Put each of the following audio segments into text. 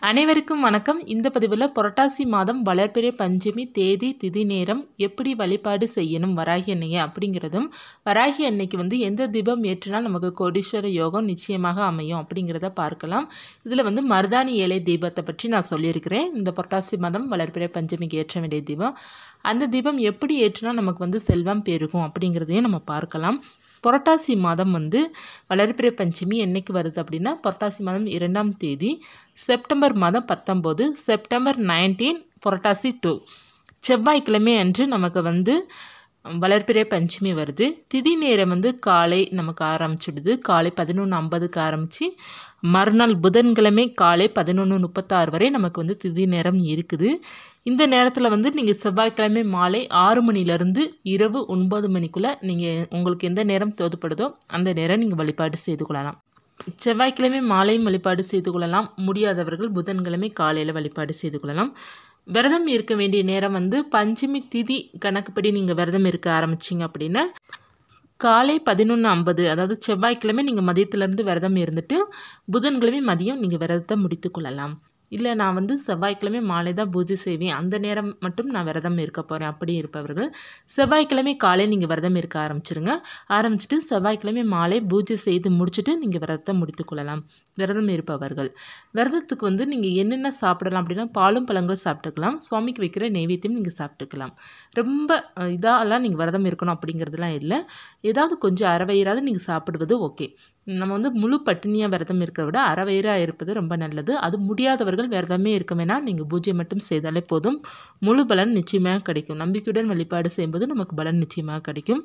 அனைவருக்கும் வணக்கம் இந்த பதிவில் புரட்டாசி மாதம் வளர்பிறை பஞ்சமி தேதி திதி நேரம் எப்படி வழிபாடு செய்யணும் வராகி அன்னையை அப்படிங்கிறதும் வராகி அன்னைக்கு வந்து எந்த தீபம் ஏற்றினால் நமக்கு கோடீஸ்வர யோகம் நிச்சயமாக அமையும் அப்படிங்கிறத பார்க்கலாம் இதில் வந்து மருதாணி ஏழை தீபத்தை பற்றி நான் சொல்லியிருக்கிறேன் இந்த புரட்டாசி மாதம் வளர்பிறை பஞ்சமிக்கு ஏற்ற வேண்டிய தீபம் அந்த தீபம் எப்படி ஏற்றினால் நமக்கு வந்து செல்வம் பெருகும் அப்படிங்கிறதையும் நம்ம பார்க்கலாம் புரட்டாசி மாதம் வந்து வளர்பிறை பஞ்சமி என்னைக்கு வருது அப்படின்னா புரட்டாசி மாதம் இரண்டாம் தேதி செப்டம்பர் மாதம் பத்தொம்போது செப்டம்பர் நைன்டீன் புரட்டாசி டூ செவ்வாய்க்கிழமை அன்று நமக்கு வந்து வளர்பிறை பஞ்சமி வருது திதி நேரம் வந்து காலை நமக்கு ஆரம்பிச்சிடுது காலை பதினொன்று ஐம்பதுக்கு ஆரம்பித்து மறுநாள் புதன்கிழமை காலை பதினொன்று முப்பத்தாறு வரை நமக்கு வந்து திதி நேரம் இருக்குது இந்த நேரத்தில் வந்து நீங்கள் செவ்வாய்க்கிழமை மாலை ஆறு மணிலேருந்து இரவு ஒன்பது மணிக்குள்ளே நீங்கள் உங்களுக்கு எந்த நேரம் தோதுப்படுதோ அந்த நேரம் நீங்கள் வழிபாடு செய்து கொள்ளலாம் செவ்வாய்க்கிழமை மாலையும் வழிபாடு செய்து கொள்ளலாம் முடியாதவர்கள் புதன்கிழமை காலையில் வழிபாடு செய்து கொள்ளலாம் விரதம் இருக்க வேண்டிய நேரம் வந்து பஞ்சமி திதி கணக்குப்படி நீங்கள் விரதம் இருக்க ஆரம்பிச்சிங்க அப்படின்னா காலை பதினொன்று ஐம்பது அதாவது செவ்வாய்க்கிழமை நீங்கள் மதியத்துலேருந்து விரதம் இருந்துட்டு புதன்கிழமை மதியம் நீங்கள் விரதத்தை முடித்து கொள்ளலாம் இல்லை நான் வந்து செவ்வாய்க்கிழமை மாலை தான் பூஜை செய்வேன் அந்த நேரம் மட்டும் நான் விரதம் இருக்க போகிறேன் அப்படி இருப்பவர்கள் செவ்வாய்க்கிழமை காலை நீங்கள் விரதம் இருக்க ஆரம்பிச்சிருங்க ஆரம்பிச்சுட்டு செவ்வாய்க்கிழமை மாலை பூஜை செய்து முடிச்சுட்டு நீங்கள் விரதத்தை முடித்து கொள்ளலாம் விரதம் இருப்பவர்கள் விரதத்துக்கு வந்து நீங்கள் என்னென்ன சாப்பிடலாம் அப்படின்னா பாலும் பழங்கள் சாப்பிட்டுக்கலாம் சுவாமிக்கு வைக்கிற நெய்வேத்தியம் நீங்கள் சாப்பிட்டுக்கலாம் ரொம்ப இதாலாம் நீங்கள் விரதம் இருக்கணும் அப்படிங்கிறதுலாம் இல்லை ஏதாவது கொஞ்சம் அறவயிறாவது நீங்கள் சாப்பிடுவது ஓகே நம்ம வந்து முழு பட்டினியாக விரதம் இருக்கிறத விட அறவயிறாக இருப்பது ரொம்ப நல்லது அது முடியாதவர்கள் விரதமே இருக்க வேணால் நீங்கள் பூஜை மட்டும் செய்தாலே போதும் முழு பலன் நிச்சயமாக கிடைக்கும் நம்பிக்கையுடன் வழிபாடு செய்யும்போது நமக்கு பலன் நிச்சயமாக கிடைக்கும்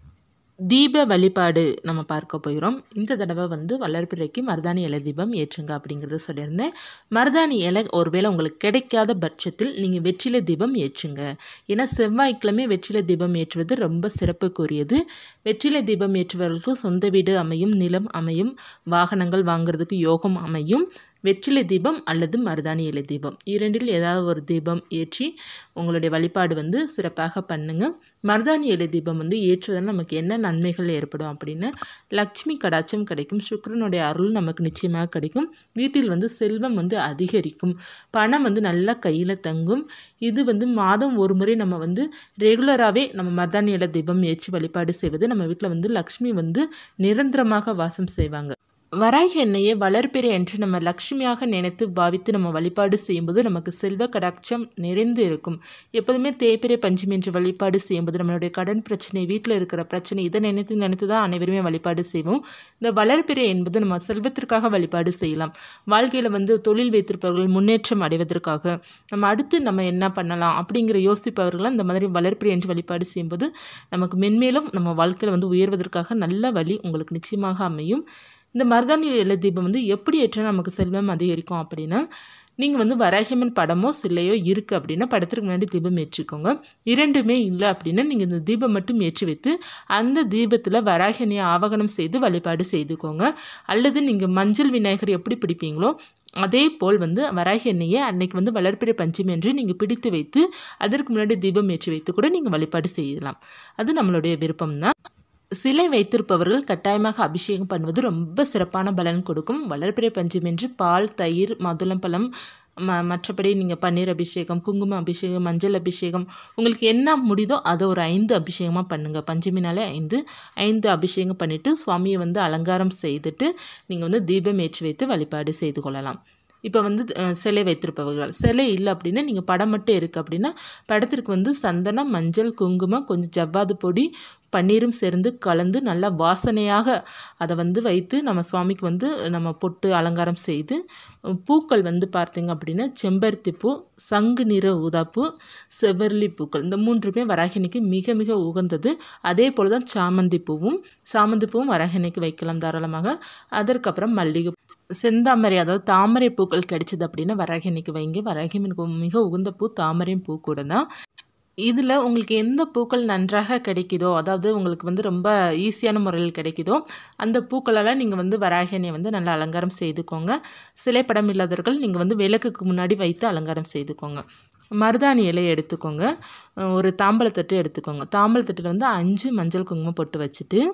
தீப வழிபாடு நம்ம பார்க்க போகிறோம் இந்த தடவை வந்து வளர்பிறைக்கு மருதாணி இலை தீபம் ஏற்றுங்க அப்படிங்கிறத சொல்லியிருந்தேன் மருதாணி இலை ஒருவேளை உங்களுக்கு கிடைக்காத பட்சத்தில் நீங்கள் வெற்றிலை தீபம் ஏற்றுங்க ஏன்னா செவ்வாய்க்கிழமை வெற்றிலை தீபம் ஏற்றுவது ரொம்ப சிறப்புக்குரியது வெற்றிலை தீபம் ஏற்றுவர்களுக்கு சொந்த வீடு அமையும் நிலம் அமையும் வாகனங்கள் வாங்குறதுக்கு யோகம் அமையும் வெற்றிலை தீபம் அல்லது மருதாணி இலை தீபம் இரண்டில் ஏதாவது ஒரு தீபம் ஏற்றி உங்களுடைய வழிபாடு வந்து சிறப்பாக பண்ணுங்க மருதாணி இலை தீபம் வந்து ஏற்றுவதால் நமக்கு என்ன நன்மைகள் ஏற்படும் அப்படின்னு லக்ஷ்மி கடாச்சம் கிடைக்கும் சுக்கரனுடைய அருள் நமக்கு நிச்சயமாக கிடைக்கும் வீட்டில் வந்து செல்வம் வந்து அதிகரிக்கும் பணம் வந்து நல்லா கையில் தங்கும் இது வந்து மாதம் ஒரு முறை நம்ம வந்து ரெகுலராகவே நம்ம மருதாணி இலை தீபம் ஏற்றி வழிபாடு செய்வது நம்ம வீட்டில் வந்து லக்ஷ்மி வந்து நிரந்தரமாக வாசம் செய்வாங்க வராகி எண்ணெயை வளர்பிறை என்று நம்ம லக்ஷ்மியாக நினைத்து பாவித்து நம்ம வழிபாடு செய்யும்போது நமக்கு செல்வ கடாட்சம் நிறைந்து இருக்கும் எப்போதுமே தேய்பிறை பஞ்சமி என்று வழிபாடு செய்யும்போது நம்மளுடைய கடன் பிரச்சனை வீட்டில் இருக்கிற பிரச்சனை இதை நினைத்து நினைத்து தான் அனைவருமே வழிபாடு செய்வோம் இந்த வளர்பிறை என்பது நம்ம செல்வத்திற்காக வழிபாடு செய்யலாம் வாழ்க்கையில் வந்து தொழில் வைத்திருப்பவர்கள் முன்னேற்றம் அடைவதற்காக நம்ம அடுத்து நம்ம என்ன பண்ணலாம் அப்படிங்கிற யோசிப்பவர்களாம் இந்த மாதிரி வளர்பிறை என்று வழிபாடு செய்யும்போது நமக்கு மென்மேலும் நம்ம வாழ்க்கையில் வந்து உயர்வதற்காக நல்ல வழி உங்களுக்கு நிச்சயமாக அமையும் இந்த மருதாணி இலை தீபம் வந்து எப்படி ஏற்ற நமக்கு செல்வம் அதிகரிக்கும் அப்படின்னா நீங்கள் வந்து வராகியம்மன் படமோ சிலையோ இருக்குது அப்படின்னா படத்துக்கு முன்னாடி தீபம் ஏற்றிக்கோங்க இரண்டுமே இல்லை அப்படின்னா நீங்கள் இந்த தீபம் மட்டும் ஏற்றி வைத்து அந்த தீபத்தில் வராகியனையை ஆவகனம் செய்து வழிபாடு செய்துக்கோங்க அல்லது நீங்கள் மஞ்சள் விநாயகர் எப்படி பிடிப்பீங்களோ அதே போல் வந்து வராகி எண்ணெயை அன்னைக்கு வந்து வளர்ப்பிறை பஞ்சமி என்று நீங்கள் பிடித்து வைத்து அதற்கு முன்னாடி தீபம் ஏற்றி வைத்து கூட நீங்கள் வழிபாடு செய்யலாம் அது நம்மளுடைய விருப்பம் தான் சிலை வைத்திருப்பவர்கள் கட்டாயமாக அபிஷேகம் பண்ணுவது ரொம்ப சிறப்பான பலன் கொடுக்கும் வளர்பிறை பஞ்சம் என்று பால் தயிர் மாதுளம்பழம் ம மற்றபடி நீங்கள் பன்னீர் அபிஷேகம் குங்கும அபிஷேகம் மஞ்சள் அபிஷேகம் உங்களுக்கு என்ன முடியுதோ அதை ஒரு ஐந்து அபிஷேகமாக பண்ணுங்கள் பஞ்சமினாலே ஐந்து ஐந்து அபிஷேகம் பண்ணிவிட்டு சுவாமியை வந்து அலங்காரம் செய்துட்டு நீங்கள் வந்து தீபம் ஏற்றி வைத்து வழிபாடு செய்து கொள்ளலாம் இப்போ வந்து சிலை வைத்திருப்பவர்கள் சிலை இல்லை அப்படின்னா நீங்கள் படம் மட்டும் இருக்குது அப்படின்னா படத்திற்கு வந்து சந்தனம் மஞ்சள் குங்குமம் கொஞ்சம் ஜவ்வாது பொடி பன்னீரும் சேர்ந்து கலந்து நல்லா வாசனையாக அதை வந்து வைத்து நம்ம சுவாமிக்கு வந்து நம்ம பொட்டு அலங்காரம் செய்து பூக்கள் வந்து பார்த்திங்க அப்படின்னா செம்பருத்தி பூ சங்கு நிற ஊதாப்பூ செவ்வரளி பூக்கள் இந்த மூன்றுமே வராகினிக்கு மிக மிக உகந்தது அதே போல் தான் சாமந்தி பூவும் சாமந்தி பூவும் வராகினிக்கு வைக்கலாம் தாராளமாக அதற்கப்புறம் மல்லிகை செந்தாமரை அதாவது தாமரை பூக்கள் கிடைச்சிது அப்படின்னா வராகினிக்கு வைங்க வராகிமனுக்கு மிக உகந்த பூ தாமரை பூ கூட தான் இதில் உங்களுக்கு எந்த பூக்கள் நன்றாக கிடைக்குதோ அதாவது உங்களுக்கு வந்து ரொம்ப ஈஸியான முறையில் கிடைக்குதோ அந்த பூக்களெல்லாம் நீங்கள் வந்து வராகினியை வந்து நல்லா அலங்காரம் செய்துக்கோங்க சிலை படம் இல்லாதவர்கள் நீங்கள் வந்து விளக்குக்கு முன்னாடி வைத்து அலங்காரம் செய்துக்கோங்க மருதாணி இலையை எடுத்துக்கோங்க ஒரு தாம்பழத்தட்டு எடுத்துக்கோங்க தாம்பழத்தட்டில் வந்து அஞ்சு மஞ்சள் குங்குமம் போட்டு வச்சுட்டு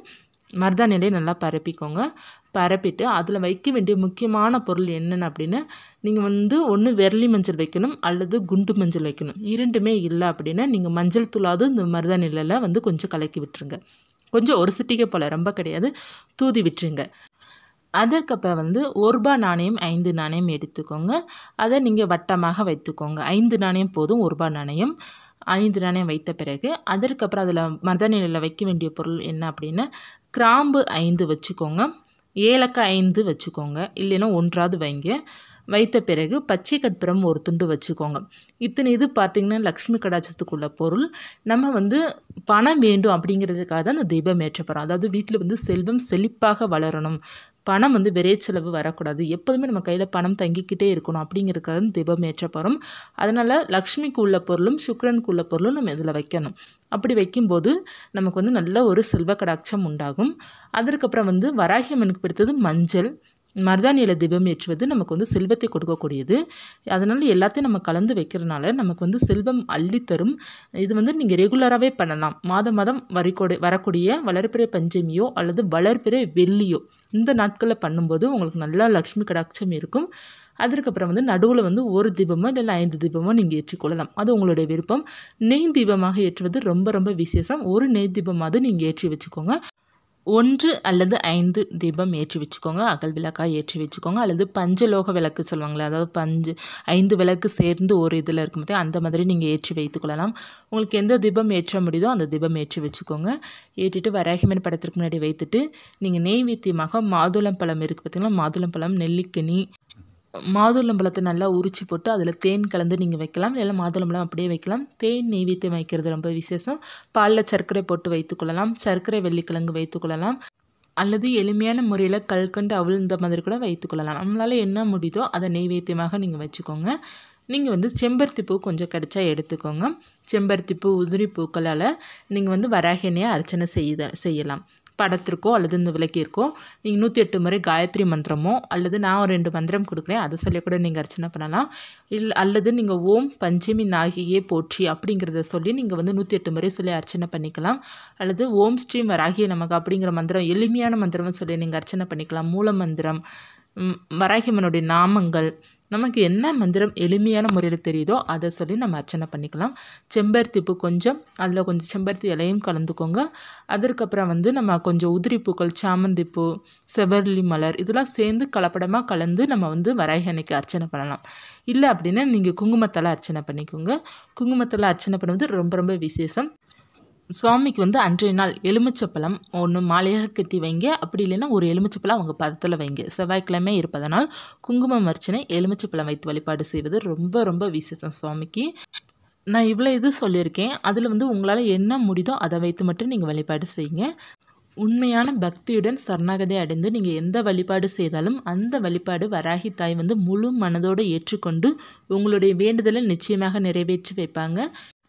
மருதாணி இலையை நல்லா பரப்பிக்கோங்க பரப்பிட்டு அதில் வைக்க வேண்டிய முக்கியமான பொருள் என்னென்ன அப்படின்னு நீங்கள் வந்து ஒன்று விரலி மஞ்சள் வைக்கணும் அல்லது குண்டு மஞ்சள் வைக்கணும் இரண்டுமே இல்லை அப்படின்னா நீங்கள் மஞ்சள் தூளாவது இந்த மருதாணி இலையில் வந்து கொஞ்சம் கலக்கி விட்டுருங்க கொஞ்சம் ஒரு சிட்டிகை போல் ரொம்ப கிடையாது தூதி விட்டுருங்க அதற்கப்புறம் வந்து ஒரு ரூபாய் நாணயம் ஐந்து நாணயம் எடுத்துக்கோங்க அதை நீங்கள் வட்டமாக வைத்துக்கோங்க ஐந்து நாணயம் போதும் ஒரு ரூபாய் நாணயம் ஐந்து நாணயம் வைத்த பிறகு அதற்கப்புறம் அதில் மருதாணியில் வைக்க வேண்டிய பொருள் என்ன அப்படின்னா கிராம்பு ஐந்து வச்சுக்கோங்க ஏலக்காய் ஐந்து வச்சுக்கோங்க இல்லைன்னா ஒன்றாவது வைங்க வைத்த பிறகு பச்சை கற்பூரம் ஒரு துண்டு வச்சுக்கோங்க இத்தனை இது பார்த்திங்கன்னா லக்ஷ்மி கடாட்சத்துக்குள்ள பொருள் நம்ம வந்து பணம் வேண்டும் அப்படிங்கிறதுக்காக தான் அந்த தீபம் ஏற்றப்படுறோம் அதாவது வீட்டில் வந்து செல்வம் செழிப்பாக வளரணும் பணம் வந்து விரை செலவு வரக்கூடாது எப்போதுமே நம்ம கையில் பணம் தங்கிக்கிட்டே இருக்கணும் அப்படிங்கிறதுக்காக தான் தீபம் ஏற்றப்போகிறோம் அதனால் லக்ஷ்மிக்கு உள்ள பொருளும் சுக்ரனுக்கு உள்ள பொருளும் நம்ம இதில் வைக்கணும் அப்படி வைக்கும்போது நமக்கு வந்து நல்ல ஒரு செல்வ கடாட்சம் உண்டாகும் அதற்கப்புறம் வந்து வராகி அம்மனுக்கு பிடித்தது மஞ்சள் மருதாணியில் தீபம் ஏற்றுவது நமக்கு வந்து செல்வத்தை கொடுக்கக்கூடியது அதனால் எல்லாத்தையும் நம்ம கலந்து வைக்கிறதுனால நமக்கு வந்து செல்வம் அள்ளித்தரும் இது வந்து நீங்கள் ரெகுலராகவே பண்ணலாம் மாதம் மாதம் வரிக்கூடிய வரக்கூடிய வளர்பிறை பஞ்சமியோ அல்லது வளர்பிறை வெள்ளியோ இந்த நாட்களில் பண்ணும்போது உங்களுக்கு நல்லா லக்ஷ்மி கடாட்சம் இருக்கும் அதற்கப்புறம் வந்து நடுவில் வந்து ஒரு தீபமோ இல்லை ஐந்து தீபமோ நீங்கள் ஏற்றிக்கொள்ளலாம் அது உங்களுடைய விருப்பம் நெய் தீபமாக ஏற்றுவது ரொம்ப ரொம்ப விசேஷம் ஒரு நெய் தீபமாவது நீங்கள் ஏற்றி வச்சுக்கோங்க ஒன்று அல்லது ஐந்து தீபம் ஏற்றி வச்சுக்கோங்க அகல் விளக்காக ஏற்றி வச்சுக்கோங்க அல்லது பஞ்சலோக விளக்கு சொல்லுவாங்களே அதாவது பஞ்சு ஐந்து விளக்கு சேர்ந்து ஒரு இதில் இருக்கும் போதே அந்த மாதிரி நீங்கள் ஏற்றி வைத்துக்கொள்ளலாம் உங்களுக்கு எந்த தீபம் ஏற்ற முடியுதோ அந்த தீபம் ஏற்றி வச்சுக்கோங்க ஏற்றிட்டு வராகிமன் படத்திற்கு முன்னாடி வைத்துட்டு நீங்கள் நெய்வேத்தியமாக மாதுளம்பழம் இருக்குது பார்த்தீங்களா மாதுளம்பழம் நெல்லிக்கனி மாதுளம்பழத்தை நல்லா உரிச்சு போட்டு அதில் தேன் கலந்து நீங்கள் வைக்கலாம் இல்லை மாதுளம்பழம் அப்படியே வைக்கலாம் தேன் நெய்வேத்தியம் வைக்கிறது ரொம்ப விசேஷம் பாலில் சர்க்கரை போட்டு வைத்துக்கொள்ளலாம் சர்க்கரை வெள்ளிக்கிழங்கு வைத்துக்கொள்ளலாம் அல்லது எளிமையான முறையில் கல்கண்டு அவள் இந்த மாதிரி கூட வைத்துக்கொள்ளலாம் நம்மளால் என்ன முடியுதோ அதை நெய்வேத்தியமாக நீங்கள் வச்சுக்கோங்க நீங்கள் வந்து செம்பருத்தி பூ கொஞ்சம் கிடச்சா எடுத்துக்கோங்க செம்பருத்தி பூ உதிரி பூக்களால் நீங்கள் வந்து வராகி எண்ணெயை அர்ச்சனை செய்த செய்யலாம் படத்திற்கோ அல்லது இந்த விளக்கிற்கோ நீங்கள் நூற்றி எட்டு முறை காயத்ரி மந்திரமோ அல்லது நான் ஒரு ரெண்டு மந்திரம் கொடுக்குறேன் அதை சொல்லி கூட நீங்கள் அர்ச்சனை பண்ணலாம் இல்லை அல்லது நீங்கள் ஓம் பஞ்சமி நாகியே போற்றி அப்படிங்கிறத சொல்லி நீங்கள் வந்து நூற்றி எட்டு முறை சொல்லி அர்ச்சனை பண்ணிக்கலாம் அல்லது ஓம் ஸ்ரீம் வராகிய நமக்கு அப்படிங்கிற மந்திரம் எளிமையான மந்திரம்னு சொல்லி நீங்கள் அர்ச்சனை பண்ணிக்கலாம் மூல மந்திரம் வராகியம்மனுடைய நாமங்கள் நமக்கு என்ன மந்திரம் எளிமையான முறையில் தெரியுதோ அதை சொல்லி நம்ம அர்ச்சனை பண்ணிக்கலாம் செம்பருத்தி பூ கொஞ்சம் அதில் கொஞ்சம் செம்பருத்தி இலையும் கலந்துக்கோங்க அதற்கப்புறம் வந்து நம்ம கொஞ்சம் உதிரி பூக்கள் சாமந்தி பூ செவர்லி மலர் இதெல்லாம் சேர்ந்து கலப்படமாக கலந்து நம்ம வந்து வராகி அன்னைக்கு அர்ச்சனை பண்ணலாம் இல்லை அப்படின்னா நீங்கள் குங்குமத்தால் அர்ச்சனை பண்ணிக்கோங்க குங்குமத்தால் அர்ச்சனை பண்ணுவது ரொம்ப ரொம்ப விசேஷம் சுவாமிக்கு வந்து அன்றைய நாள் எலுமிச்சப்பழம் ஒன்று மாலையாக கட்டி வைங்க அப்படி இல்லைன்னா ஒரு எலுமிச்சப்பழம் அவங்க பதத்தில் வைங்க செவ்வாய்க்கிழமை இருப்பதனால் குங்குமம் அர்ச்சனை எலுமிச்சப்பழம் வைத்து வழிபாடு செய்வது ரொம்ப ரொம்ப விசேஷம் சுவாமிக்கு நான் இவ்வளோ இது சொல்லியிருக்கேன் அதில் வந்து உங்களால் என்ன முடியுதோ அதை வைத்து மட்டும் நீங்கள் வழிபாடு செய்யுங்க உண்மையான பக்தியுடன் சரணாகதி அடைந்து நீங்கள் எந்த வழிபாடு செய்தாலும் அந்த வழிபாடு வராகி தாய் வந்து முழு மனதோடு ஏற்றுக்கொண்டு உங்களுடைய வேண்டுதலை நிச்சயமாக நிறைவேற்றி வைப்பாங்க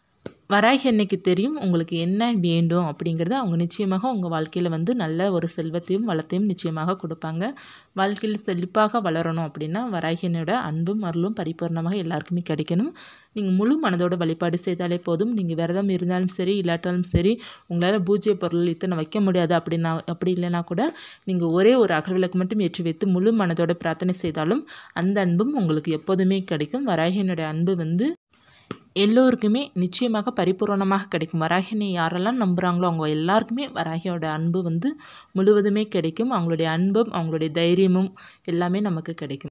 வராகி அன்னைக்கு தெரியும் உங்களுக்கு என்ன வேண்டும் அப்படிங்கிறத அவங்க நிச்சயமாக உங்கள் வாழ்க்கையில் வந்து நல்ல ஒரு செல்வத்தையும் வளத்தையும் நிச்சயமாக கொடுப்பாங்க வாழ்க்கையில் செழிப்பாக வளரணும் அப்படின்னா வராகியனோட அன்பும் அருளும் பரிபூர்ணமாக எல்லாருக்குமே கிடைக்கணும் நீங்கள் முழு மனதோட வழிபாடு செய்தாலே போதும் நீங்கள் விரதம் இருந்தாலும் சரி இல்லாட்டாலும் சரி உங்களால் பூஜை பொருள் இத்தனை வைக்க முடியாது அப்படின்னா அப்படி இல்லைனா கூட நீங்கள் ஒரே ஒரு அகல் விளக்கு மட்டும் ஏற்றி வைத்து முழு மனதோட பிரார்த்தனை செய்தாலும் அந்த அன்பும் உங்களுக்கு எப்போதுமே கிடைக்கும் வராகியனுடைய அன்பு வந்து எல்லோருக்குமே நிச்சயமாக பரிபூரணமாக கிடைக்கும் வராகினை யாரெல்லாம் நம்புகிறாங்களோ அவங்க எல்லாருக்குமே வராகியோட அன்பு வந்து முழுவதுமே கிடைக்கும் அவங்களுடைய அன்பும் அவங்களுடைய தைரியமும் எல்லாமே நமக்கு கிடைக்கும்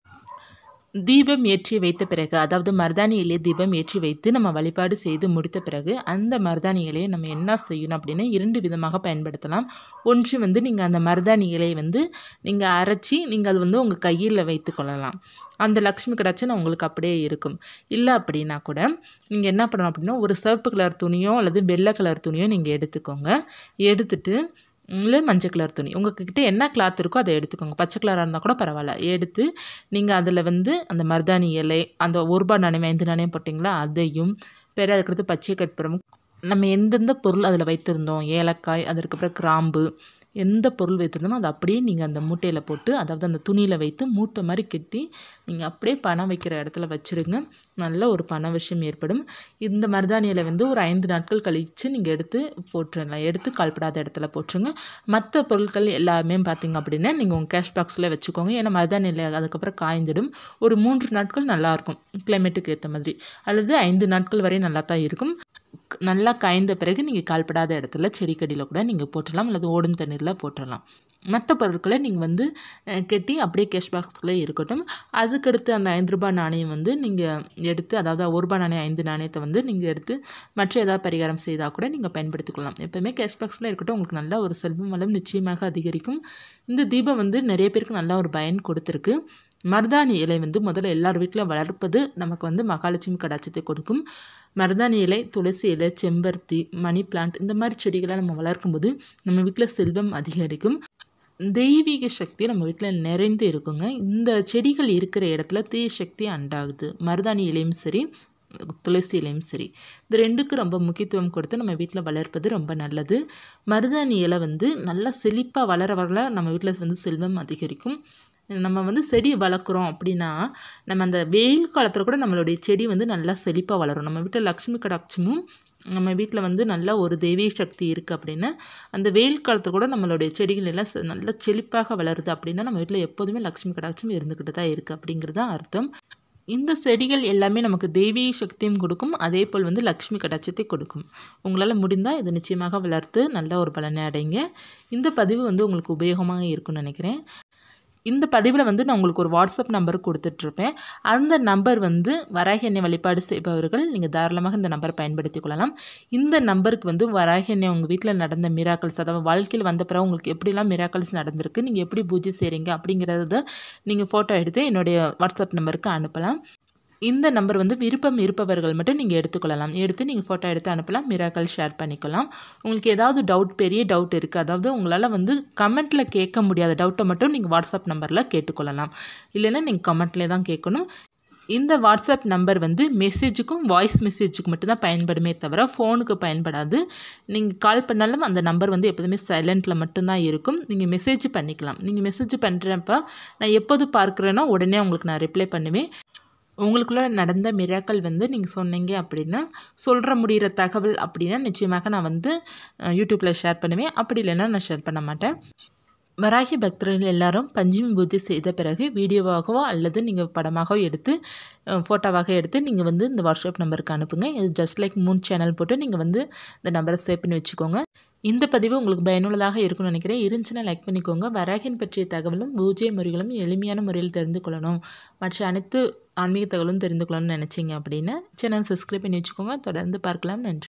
தீபம் ஏற்றி வைத்த பிறகு அதாவது மருதாணி இலையை தீபம் ஏற்றி வைத்து நம்ம வழிபாடு செய்து முடித்த பிறகு அந்த மருதாணி இலையை நம்ம என்ன செய்யணும் அப்படின்னா இரண்டு விதமாக பயன்படுத்தலாம் ஒன்று வந்து நீங்கள் அந்த மருதாணி இலையை வந்து நீங்கள் அரைச்சி நீங்கள் அது வந்து உங்கள் கையில் வைத்து கொள்ளலாம் அந்த லக்ஷ்மி கடாட்சம் உங்களுக்கு அப்படியே இருக்கும் இல்லை அப்படின்னா கூட நீங்கள் என்ன பண்ணணும் அப்படின்னா ஒரு சிவப்பு கலர் துணியோ அல்லது வெள்ளை கலர் துணியோ நீங்கள் எடுத்துக்கோங்க எடுத்துட்டு இல்லை மஞ்சள் கலர் துணி உங்கள்கிட்ட என்ன கிளாத் இருக்கோ அதை எடுத்துக்கோங்க பச்சை கலராக இருந்தால் கூட பரவாயில்ல எடுத்து நீங்கள் அதில் வந்து அந்த மருதாணி இலை அந்த ஒரு ரூபாய் நாணயம் ஐந்து நாணயம் போட்டிங்களா அதையும் பிற அதுக்கடுத்து பச்சை கற்பூரம் நம்ம எந்தெந்த பொருள் அதில் வைத்திருந்தோம் ஏலக்காய் அதற்கப்புறம் கிராம்பு எந்த பொருள் வைத்திருந்தோமோ அதை அப்படியே நீங்கள் அந்த மூட்டையில் போட்டு அதாவது அந்த துணியில் வைத்து மூட்டை மாதிரி கட்டி நீங்கள் அப்படியே பணம் வைக்கிற இடத்துல வச்சுருங்க நல்ல ஒரு பண விஷயம் ஏற்படும் இந்த மருதாணி இலை வந்து ஒரு ஐந்து நாட்கள் கழித்து நீங்கள் எடுத்து போட்டுடலாம் எடுத்து கால்படாத இடத்துல போட்டுருங்க மற்ற பொருட்கள் எல்லாமே பார்த்தீங்க அப்படின்னா நீங்கள் உங்கள் கேஷ் பாக்ஸில் வச்சுக்கோங்க ஏன்னா மருதாணி இலை அதுக்கப்புறம் காய்ந்திடும் ஒரு மூன்று நாட்கள் நல்லாயிருக்கும் கிளைமேட்டுக்கு ஏற்ற மாதிரி அல்லது ஐந்து நாட்கள் வரை நல்லா தான் இருக்கும் க- நல்லா காய்ந்த பிறகு நீங்கள் கால்படாத இடத்துல செடிக்கடியில் கூட நீங்கள் போட்டுடலாம் அல்லது ஓடும் தண்ணீரில் போட்டுடலாம் மற்ற பொருட்களை நீங்கள் வந்து அஹ், கெட்டி அப்படியே கேஷ் பாக்ஸ்குள்ளே இருக்கட்டும் அதுக்கடுத்து அந்த ஐந்து ரூபாய் நாணயம் வந்து நீங்கள் எடுத்து அதாவது ஒரு ரூபாய் நாணயம் ஐந்து நாணயத்தை வந்து நீங்கள் எடுத்து மற்ற ஏதாவது பரிகாரம் செய்தால் கூட நீங்கள் பயன்படுத்திக்கொள்ளலாம் எப்போவுமே கேஷ் பாக்ஸில் இருக்கட்டும் உங்களுக்கு நல்ல ஒரு செல்வம் வளம் நிச்சயமாக அதிகரிக்கும் இந்த தீபம் வந்து நிறைய பேருக்கு நல்ல ஒரு பயன் கொடுத்துருக்கு மருதாணி இலை வந்து முதல்ல எல்லார் வீட்டில் வளர்ப்பது நமக்கு வந்து மகாலட்சுமி கடாட்சத்தை கொடுக்கும் மருதாணி இலை துளசி இலை செம்பருத்தி மணி பிளான்ட் இந்த மாதிரி செடிகளை நம்ம வளர்க்கும்போது நம்ம வீட்டில் செல்வம் அதிகரிக்கும் தெய்வீக சக்தி நம்ம வீட்டில் நிறைந்து இருக்குங்க இந்த செடிகள் இருக்கிற இடத்துல தீய சக்தி அண்டாகுது மருதாணி இலையும் சரி துளசி இலையும் சரி இந்த ரெண்டுக்கும் ரொம்ப முக்கியத்துவம் கொடுத்து நம்ம வீட்டில் வளர்ப்பது ரொம்ப நல்லது மருதாணி இலை வந்து நல்லா செழிப்பாக வளர வளர நம்ம வீட்டில் வந்து செல்வம் அதிகரிக்கும் நம்ம வந்து செடி வளர்க்குறோம் அப்படின்னா நம்ம அந்த வெயில் காலத்தில் கூட நம்மளுடைய செடி வந்து நல்லா செழிப்பாக வளரும் நம்ம வீட்டில் லக்ஷ்மி கடாட்சமும் நம்ம வீட்டில் வந்து நல்ல ஒரு தெய்வீக சக்தி இருக்குது அப்படின்னா அந்த வெயில் காலத்தில் கூட நம்மளுடைய செடிகள் எல்லாம் செ- நல்லா செழிப்பாக வளருது அப்படின்னா நம்ம வீட்டில் எப்போதுமே லக்ஷ்மி கடாட்சம் இருந்துக்கிட்டு தான் இருக்குது அப்படிங்கிறது தான் அர்த்தம் இந்த செடிகள் எல்லாமே நமக்கு தெய்வீக சக்தியும் கொடுக்கும் அதே போல் வந்து லக்ஷ்மி கடாட்சத்தை கொடுக்கும் உங்களால் முடிந்தால் இதை நிச்சயமாக வளர்த்து நல்ல ஒரு பலனை அடைங்க இந்த பதிவு வந்து உங்களுக்கு உபயோகமாக இருக்கும்னு நினைக்கிறேன் இந்த பதிவில் வந்து நான் உங்களுக்கு ஒரு வாட்ஸ்அப் நம்பர் கொடுத்துட்ருப்பேன் அந்த நம்பர் வந்து வராகி எண்ணெய் வழிபாடு செய்பவர்கள் நீங்கள் தாராளமாக இந்த நம்பரை பயன்படுத்திக் கொள்ளலாம் இந்த நம்பருக்கு வந்து வராகி எண்ணெய் உங்கள் வீட்டில் நடந்த மிராக்கல்ஸ் அதாவது வாழ்க்கையில் வந்த பிறகு உங்களுக்கு எப்படிலாம் மிராக்கல்ஸ் நடந்திருக்கு நீங்கள் எப்படி பூஜை செய்கிறீங்க அப்படிங்கிறத நீங்கள் ஃபோட்டோ எடுத்து என்னுடைய வாட்ஸ்அப் நம்பருக்கு அனுப்பலாம் இந்த நம்பர் வந்து விருப்பம் இருப்பவர்கள் மட்டும் நீங்கள் எடுத்துக்கொள்ளலாம் எடுத்து நீங்கள் ஃபோட்டோ எடுத்து அனுப்பலாம் மிராக்கல் ஷேர் பண்ணிக்கலாம் உங்களுக்கு ஏதாவது டவுட் பெரிய டவுட் இருக்குது அதாவது உங்களால் வந்து கமெண்ட்டில் கேட்க முடியாத டவுட்டை மட்டும் நீங்கள் வாட்ஸ்அப் நம்பரில் கேட்டுக்கொள்ளலாம் இல்லைன்னா நீங்கள் கமெண்ட்லேயே தான் கேட்கணும் இந்த வாட்ஸ்அப் நம்பர் வந்து மெசேஜுக்கும் வாய்ஸ் மெசேஜுக்கு மட்டும்தான் பயன்படுமே தவிர ஃபோனுக்கு பயன்படாது நீங்கள் கால் பண்ணாலும் அந்த நம்பர் வந்து எப்போதுமே சைலண்ட்டில் மட்டும்தான் இருக்கும் நீங்கள் மெசேஜ் பண்ணிக்கலாம் நீங்கள் மெசேஜ் பண்ணுறப்ப நான் எப்போது பார்க்குறேனோ உடனே உங்களுக்கு நான் ரிப்ளை பண்ணுவேன் உங்களுக்குள்ள நடந்த மிராக்கள் வந்து நீங்கள் சொன்னீங்க அப்படின்னா சொல்கிற முடிகிற தகவல் அப்படின்னா நிச்சயமாக நான் வந்து யூடியூப்பில் ஷேர் பண்ணுவேன் அப்படி இல்லைன்னா நான் ஷேர் பண்ண மாட்டேன் வராகி பக்தர்கள் எல்லாரும் பஞ்சமி பூஜை செய்த பிறகு வீடியோவாகவோ அல்லது நீங்கள் படமாகவோ எடுத்து அஹ், ஃபோட்டோவாக எடுத்து நீங்கள் வந்து இந்த வாட்ஸ்அப் நம்பருக்கு அனுப்புங்க இது ஜஸ்ட் லைக் மூணு சேனல் போட்டு நீங்கள் வந்து இந்த நம்பரை சேவ் பண்ணி வச்சுக்கோங்க இந்த பதிவு உங்களுக்கு பயனுள்ளதாக இருக்கும்னு நினைக்கிறேன் இருந்துச்சுன்னா லைக் பண்ணிக்கோங்க வராகின் பற்றிய தகவலும் பூஜை முறைகளும் எளிமையான முறையில் தெரிந்து கொள்ளணும் மற்ற அனைத்து ஆன்மீக தகவலும் தெரிந்து கொள்ளணும்னு நினச்சிங்க அப்படின்னா சேனல் சப்ஸ்கிரைப் பண்ணி வச்சுக்கோங்க தொடர்ந்து பார்க்கலாம் நன்றி